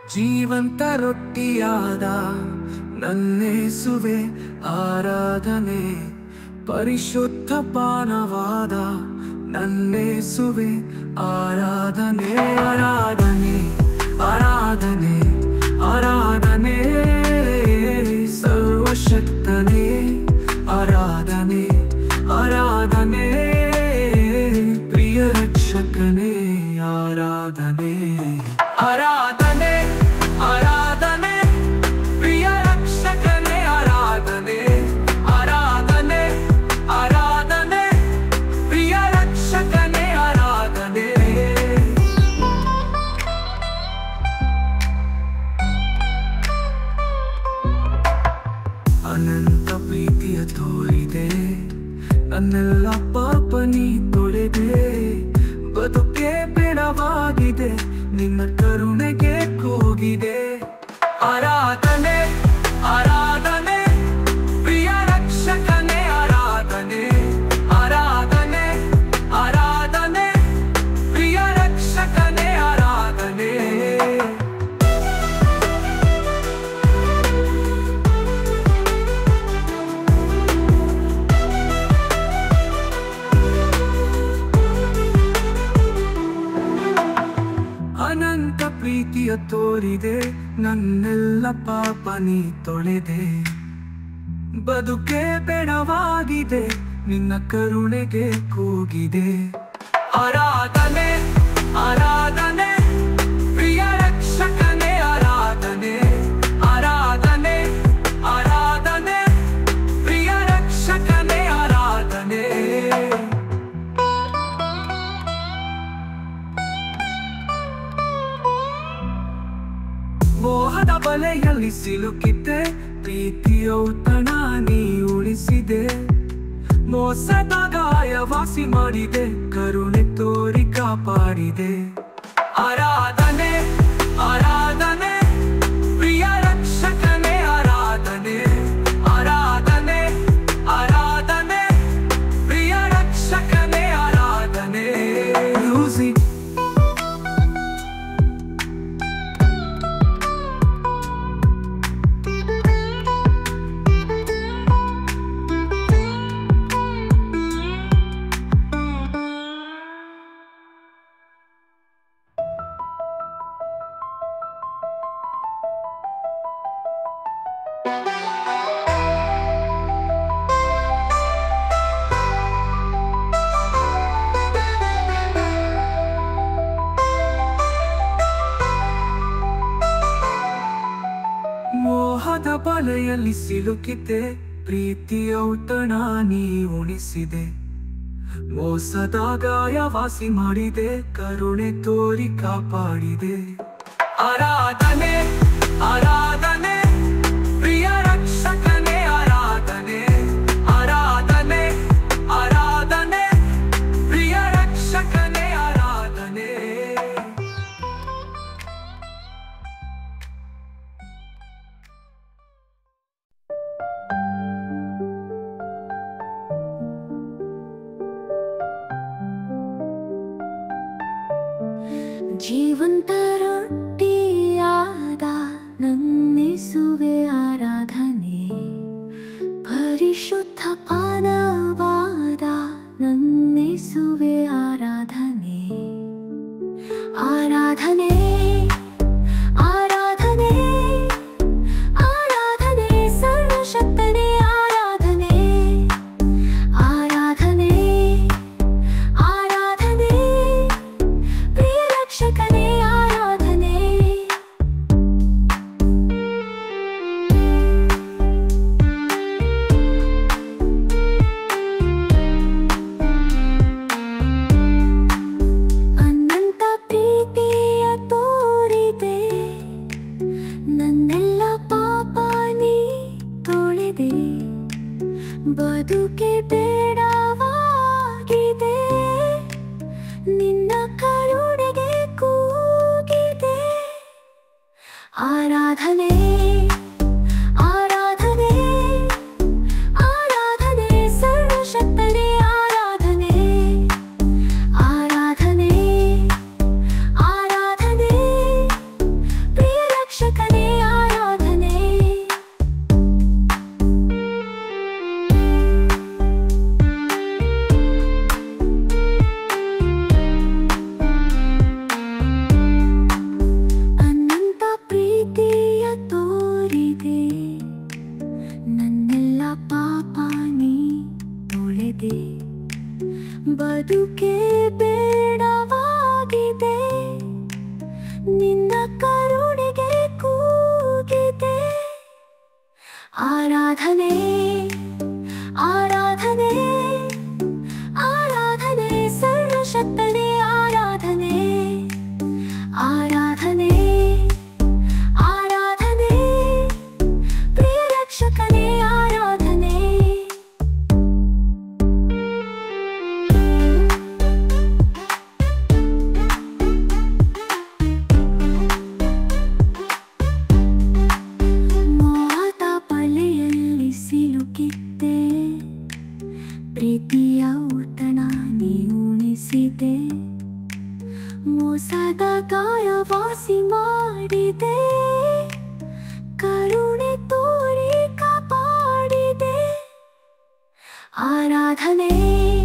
ಜೀವಂತ ರೊಟ್ಟಿಯಾದ ನನ್ನೇಸುವೆ ಆರಾಧನೆ ಪರಿಶುದ್ಧ ಪಾನವಾದ ನನ್ನೇಸುವೆ ಆರಾಧನೆ ಆರಾಧನೆ ಆರಾಧನೆ ಆರಾಧನೆ ಸರ್ವಶಕ್ತನೇ ಆರಾಧನೆ ಆರಾಧನೆ ಪ್ರಿಯ ರಕ್ಷಕನೇ ಆರಾಧನೆ ಆರಾಧನೆ ಆರಾಧನೆ ಪ್ರಿಯ ರಕ್ಷಕನೇ ಆರಾಧನೆ ಆರಾಧನೆ ಆರಾಧನೆ ಪ್ರಿಯ ರಕ್ಷಕನೇ ಆರಾಧನೆ ಅನಂತ ಪ್ರೀತಿಯ ತೋರಿದೆ ನನ್ನೆಲ್ಲ ಪಾಪ ನೀ ತೊಳೆದೆ ಬದುಕೆ ಬೇಡವಾಗಿದೆ ನಿನ್ನ ಕರುಣೆಗೆ ಕೂಗಿದೆ ಆರಾಧನೆ ಆರಾಧನೆ ಪ್ರಿಯ ರಕ್ಷಕನೇ ಆರಾಧನೆ ಆರಾಧನೆ ಆರಾಧನೆ ಪ್ರಿಯ ರಕ್ಷಕನೇ ಆರಾಧನೆ ಅನಂತ ಪ್ರೀತಿಯ ತೋರಿದೆ ನನ್ನೆಲ್ಲ ಪಾಪ ನೀ ತೊಳೆದೆ ಬದುಕೆ ಬೇಡವಾಗಿದೆ ನಿನ್ನ ಕರುಣೆಗೆ ಕೂಗಿದೆ ಆರಾಧನೆ ಆರಾಧನೆ ಪ್ರಿಯ ರಕ್ಷಕನೇ ಆರಾಧನೆ ಆರಾಧನೆ ಆರಾಧನೆ ಪ್ರಿಯ ರಕ್ಷಕನೇ ಆರಾಧನೆ ಮೋಹದ ಬಲೆಯಲ್ಲಿ ಸಿಲುಕಿದ್ದೆ ಪ್ರೀತಿಯ ಔತಣ ನೀ ಉಳಿಸಿದೆ ಮೋಸದ ಗಾಯ ವಾಸಿ ಮಾಡಿದೆ ಕರುಣೆ ತೋರಿ ಕಾಪಾಡಿದೆ ಆರಾಧನೆ ಆರಾಧನೆ ಪ್ರಿಯ ರಕ್ಷಕನೇ ಆರಾಧನೆ ಆರಾಧನೆ ಆರಾಧನೆ ಪ್ರಿಯ ರಕ್ಷಕನೇ ಆರಾಧನೆ ಮ್ಯೂಸಿಕ್ ಮೋಹದ ಬಲೆಯಲ್ಲಿ ಸಿಲುಕಿದೆ ಪ್ರೀತಿಯ ಔತಣ ನೀ ಉಣಿಸಿದೆ ಮೋಸದ ಗಾಯ ವಾಸಿ ಮಾಡಿದೆ ಕರುಣೆ ತೋರಿ ಕಾಪಾಡಿದೆ ಆರಾಧನೆ ಆರಾಧನೆ ಪ್ರಿಯ ರಕ್ಷಕನೇ ಆರಾಧನೆ ಆರಾಧನೆ ಆರಾಧನೆ ಪ್ರಿಯ ರಕ್ಷಕನೇ ಆರಾಧನೆ ಜೀವಂತ ರೊಟ್ಟಿಯಾದ ನನ್ನಿಸುವೆ ಆರಾಧನೆ ಪರಿಶುದ್ಧ ಪಾನವಾದ ನನ್ನಿಸುವೆ ಆರಾಧನೆ ಆರಾಧನೆ ಆರಾಧನೆ ಆರಾಧನೆ ಸರ್ವಶಕ್ತನೇ ಆರಾಧನೆ ಆರಾಧನೆ ಆರಾಧನೆ ಪ್ರಿಯ ರಕ್ಷಕನೇ ಆರಾಧನೆ ಅನಂತ ಪ್ರೀತಿಯ ತೋರಿದೆ ನನ್ನೆಲ್ಲ ಪಾಪ ನೀ ತೊಳೆದೆ ಬದುಕೆ ಬೇಡವಾಗಿದೆ ನಿನ್ನ ಕರುಣೆಗೆ ಕೂ ನಿನ್ನ ಕರುಣೆಗೆ ಕೂಗಿದೆ ಆರಾಧನೆ ಆರಾಧನೆ ಆರಾಧನೆ ಸರ್ವಶಕ್ತನೇ ಆರಾಧನೆ ಆರಾಧನೆ ಆರಾಧನೆ ಪ್ರಿಯ ರಕ್ಷಕನೇ ಆರಾಧನೆ ಮೋಹದ ಬಲೆಯಲ್ಲಿ ಸಿಲುಕಿದ್ದೆ ಪ್ರೀತಿಯ ಊಟನ ನೀ ಉಣಿಸಿದೆ ಮೋಸದ ಗಾಯ ವಾಸಿ ಮಾಡಿದೆ ಕರುಣೆ ತೋರಿ ಕಾಪಾಡಿದೆ ಆರಾಧನೆ